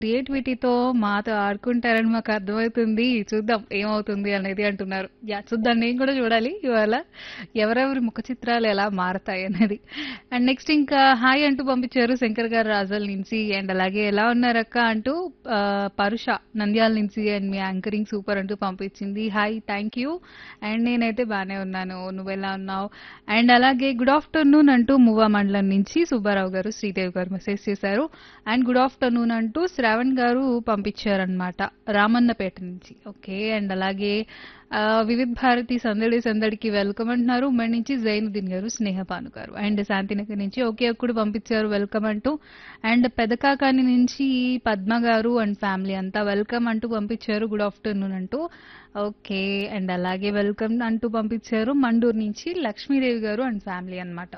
క్రియేటివిటీతో మాతో ఆడుకుంటారని మాకు అర్థమవుతుంది. చూద్దాం ఏమవుతుంది అనేది అంటున్నారు. యాహ్! చూద్దాం నేను కూడా చూడాలి ఇవాళ. ఎవరెవరి ముఖ చిత్రాలు ఎలా మారతాయి అనేది. అండ్ నెక్స్ట్ ఇంకా హాయ్ అంటూ పంపించారు శంకర్ గారు రాజోల్ నుంచి. అండ్ అలాగే ఎలా ఉన్నారక్క అంటూ ఆహ్, పరుష నంద్యాల నుంచి అండ్ మీ యాంకరింగ్ సూపర్ అంటూ పంపించింది. Hi thank you. అండ్ నేనైతే బానే ఉన్నాను. నువ్వెలా ఉన్నావు? అండ్ అలాగే గుడ్ ఆఫ్టర్‌నూన్ అంటూ మువ్వ మండలం నుంచి సుబ్బారావు గారు, శ్రీదేవి గారు మెసేజ్ చేశారు. అండ్ గుడ్ ఆఫ్టర్‌నూన్ అంటూ శ్రావణ్ గారు పంపించారనమాట. రామన్నపేట నుంచి. ఓకే. అండ్ అలాగే ఆహ్, వివిధ్ భారతి సందడి సందడికి వెల్కమ్ అంటున్నారు. ఉమ్మడి నుంచి జైనుద్దీన్ గారు, స్నేహపాను గారు. అండ్ శాంతినగర్ నుంచి ఒకే ఒక్కడు పంపించారు వెల్కమ్ అంటూ. అండ్ పెదకాకాని నుంచి పద్మ గారు అండ్ ఫ్యామిలీ అంతా వెల్కమ్ అంటూ పంపించారు గుడ్ ఆఫ్టర్‌నూన్ అంటూ. ఓకే. అండ్ అలాగే వెల్కమ్ అంటూ పంపించారు మండూరు నుంచి లక్ష్మీదేవి గారు అండ్ ఫ్యామిలీ అన్నమాట.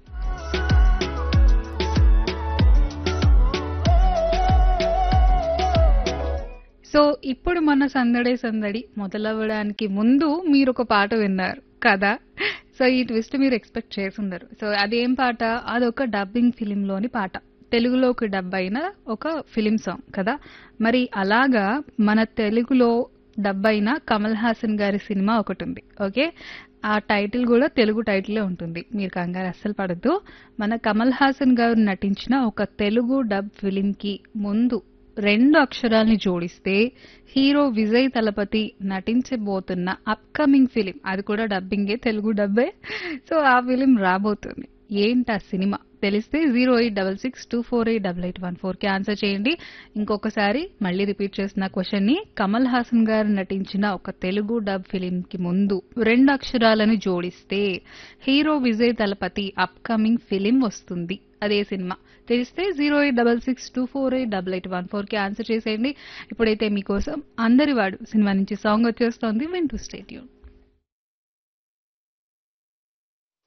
సో, ఇప్పుడు మన సందడే సందడి మొదలవ్వడానికి ముందు మీరొక పాట విన్నారు కదా! సో, ఈ ట్విస్ట్ మీరు ఎక్స్‌పెక్ట్ చేసుండరు. సో, అదేం పాట? అదొక డబ్బింగ్ ఫిల్మ్‌లోని పాట. తెలుగులోకి డబ్ అయిన ఒక ఫిల్మ్ సాంగ్ కదా! మరి అలాగా మన తెలుగులో డబ్ అయిన కమల్ హాసన్ గారి సినిమా ఒకటుంది. ఓకే. ఆ టైటిల్ గూడా తెలుగు టైటిలే ఉంటుంది. మీరు కంగారు అస్సలు పడొద్దు. మన కమల్ హాసన్ గారు నటించిన ఒక తెలుగు డబ్ ఫిల్మ్‌కి ముందు 2 అక్షరాల్ని జోడిస్తే హీరో విజయ్ తలపతి నటించబోతున్న అప్‌కమింగ్ ఫిల్మ్ అది కూడా డబ్బింగే తెలుగు డబ్బే. సో, ఆ ఫిల్మ్ రాబోతుంది. ఏంటా సినిమా? తెలిస్తే 08662488814కి ఆన్సర్ చేయండి. ఇంకొకసారి మళ్ళీ రిపీట్ చేస్తున్న క్వెషన్‌ని కమల్ హాసన్ గారు నటించిన ఒక తెలుగు డబ్ ఫిల్మ్‌కి ముందు 2 అక్షరాలను జోడిస్తే hero Vijay Thalapathy upcoming film వస్తుంది. అదే సినిమా. తెలిస్తే 08662488814కి ఆన్సర్ చేసేయండి. ఇప్పుడైతే మీకోసం 'అందరివాడు' సినిమా నుంచి సాంగ్ వచ్చేస్తోంది. వింటూ స్టే ట్యూన్.